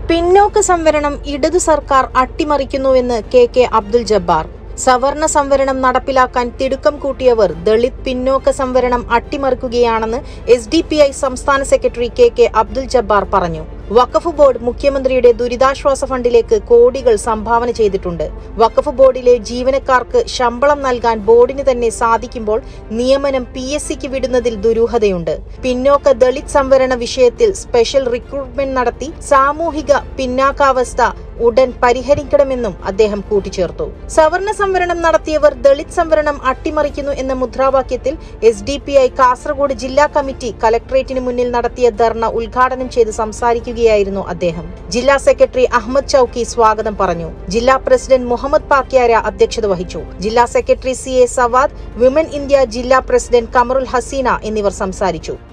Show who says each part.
Speaker 1: പിന്നോക്ക സംവരണം ഇടതു സർക്കാർ അട്ടിമറിക്കുന്നുവെന്ന് കെ കെ അബ്ദുൽ ജബ്ബാർ സവർണ സംവരണം നടപ്പിലാക്കാൻ തിടുക്കം കൂട്ടിയവർ ദളിത് പിന്നോക്ക സംവരണം അട്ടിമറിക്കുകയാണെന്ന് എസ് ഡി പി ഐ സംസ്ഥാന secretary K K Abdul Jabbar പറഞ്ഞു വഖഫ് ബോർഡ് മുഖ്യമന്ത്രിയുടെ ദുരിതാശ്വാസ ഫണ്ടിലേക്ക് കോടികൾ സംഭാവന ചെയ്തിട്ടുണ്ട് വഖഫ് ബോർഡിലെ ജീവനക്കാർക്ക് ശമ്പളം നൽകാൻ ബോർഡിന് തന്നെ സാധിക്കുമ്പോൾ നിയമനം പി എസ് സിക്ക് വിടുന്നതിൽ ദുരൂഹതയുണ്ട് പിന്നോക്ക ദളിത് സംവരണ വിഷയത്തിൽ സ്പെഷ്യൽ റിക്രൂട്ട്മെന്റ് നടത്തി സാമൂഹിക പിന്നാക്കാവസ്ഥ ഉടൻ പരിഹരിക്കണമെന്നും അദ്ദേഹം കൂട്ടിച്ചേർത്തു സവർണ സംവരണം നടത്തിയവർ ദളിത് സംവരണം അട്ടിമറിക്കുന്നു എന്ന മുദ്രാവാക്യത്തിൽ S D P I Kasaragod ജില്ലാ കമ്മിറ്റി കലക്ട്രേറ്റിന് മുന്നിൽ നടത്തിയ ധർണ ഉദ്ഘാടനം ചെയ്ത് സംസാരിക്കുകയായിരുന്നു അദ്ദേഹം ജില്ലാ സെക്രട്ടറി അഹമ്മദ് ചൌക്കി സ്വാഗതം പറഞ്ഞു ജില്ലാ പ്രസിഡന്റ് മുഹമ്മദ് പാക്യാര അധ്യക്ഷത വഹിച്ചു ജില്ലാ secretary C A Sawad women India ജില്ലാ പ്രസിഡന്റ് കമറുൽ ഹസീന എന്നിവർ സംസാരിച്ചു